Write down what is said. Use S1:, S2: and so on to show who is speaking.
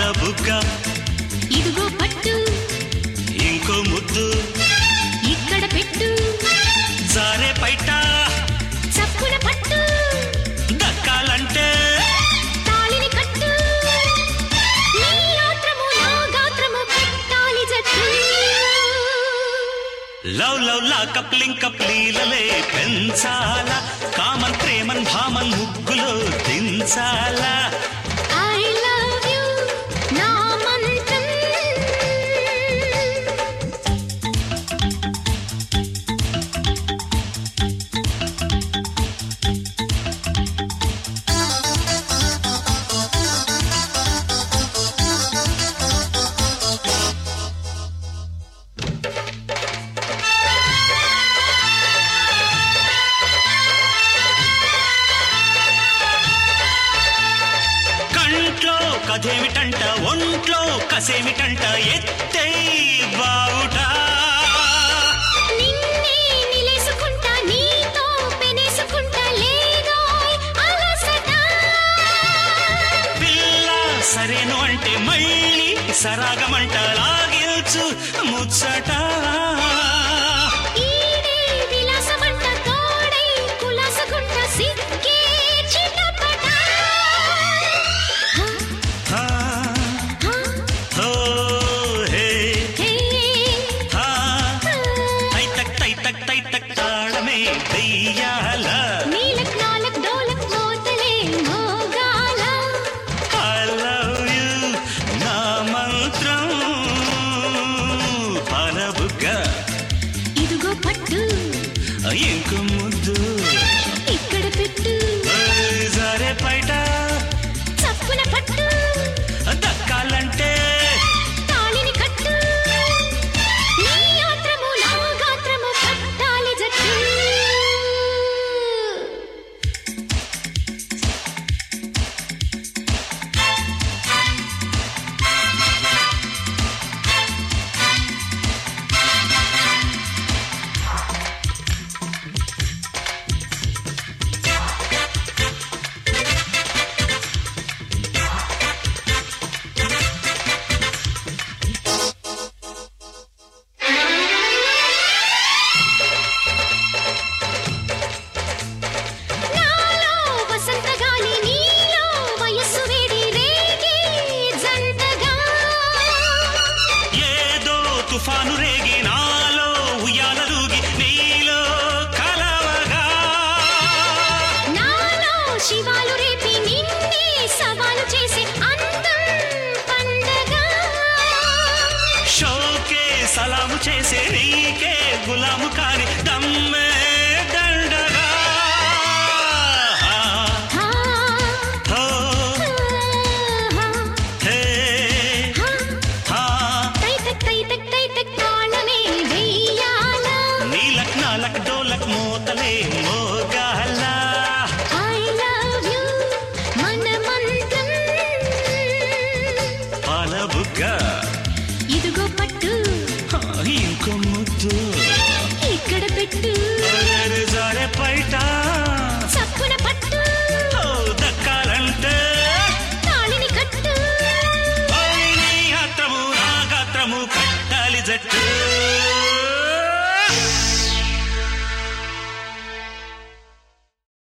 S1: బుగ్గ
S2: ఇదిగో పట్టు
S1: ఇంకో ముద్దు
S2: ఇక్కడ పెట్టు
S1: జారే పైట
S2: చప్పున పట్టు
S1: దక్కాలంటే
S2: తాళిని కట్టు నీ గాత్రము నా గాత్రము పెట్టాలి జట్టు
S1: లవ్ లవ్ లా కప్లింగ్ కప్లీలలే పెంచాలా కామన్ ప్రేమన్ భామన్ ముగ్గులో దించాలా
S2: ఐ లవ్ యు నా మంత్రం
S1: కంట్లో కథేమిటంట ఒంట్లో కసేమిటంట ఎత్తే బావుట
S2: నిన్నే నిలేసుకుంటా నీతో పెనేసుకుంటా లేదోయ్ అలసట
S1: పిల్ల సరేను అంటే మళ్ళీ సరాగమంట లాగిల్చు ముచ్చట
S2: ఈడే విలాసమంట తోడై కులాసగుంట సిక్కే చిటపట
S1: హా, హో, హే,
S2: హే
S1: హా. తైతక్ తైతక్ తైతక్ తాళమే వెయ్యాల
S2: నీలక్ నాలక్ డోలక్ మోతలే మోగాల
S1: I love you, నా మంత్రం పాలబుగ్గ
S2: ఇదిగో పట్టు
S1: ఇంకో ముద్దు
S2: ఇక్కడ పెట్టు
S1: ఓయ్ జారే పైట
S2: చప్పున పట్టు
S1: దక్కాలంటే
S2: తాళిని కట్టు నీ యాత్రము నా గాత్రము కట్టాలి జట్టు నాలో వసంత గాలి నీలో వయస్సు వేడి రేగి జంటగా
S1: ఏదో తుఫాను రేగి నాలో ఉయ్యాలూగి నీలో కలవగా
S2: నాలో శివాలు రేపి నిన్నే సవాలు చేసే అందం పండగ
S1: షోకే సలాము చేసే నీకే గులాము కాని దమ్మే దండగా
S2: హా,
S1: హో,
S2: హా,
S1: హే,
S2: హా.
S1: హా.
S2: తైతక్ తైతక్ తైతక్ తాళమే వెయ్యాల
S1: నీలక్ నాలక్ డోలక్ మోతలే మోగాల
S2: ఐ లవ్ యు మన మంత్రం
S1: పాలబుగ్గ
S2: ఇదిగో పట్టు
S1: హా, ఇంకో ముద్దు
S2: ఇక్కడ పెట్టు
S1: అరెరె జారె పైట
S2: చప్పున పట్టు
S1: ఓ, దక్కాలంటే
S2: తాళిని కట్టు
S1: ఓయ్ నీ గాత్రము నా గాత్రము కట్టాలి జట్టు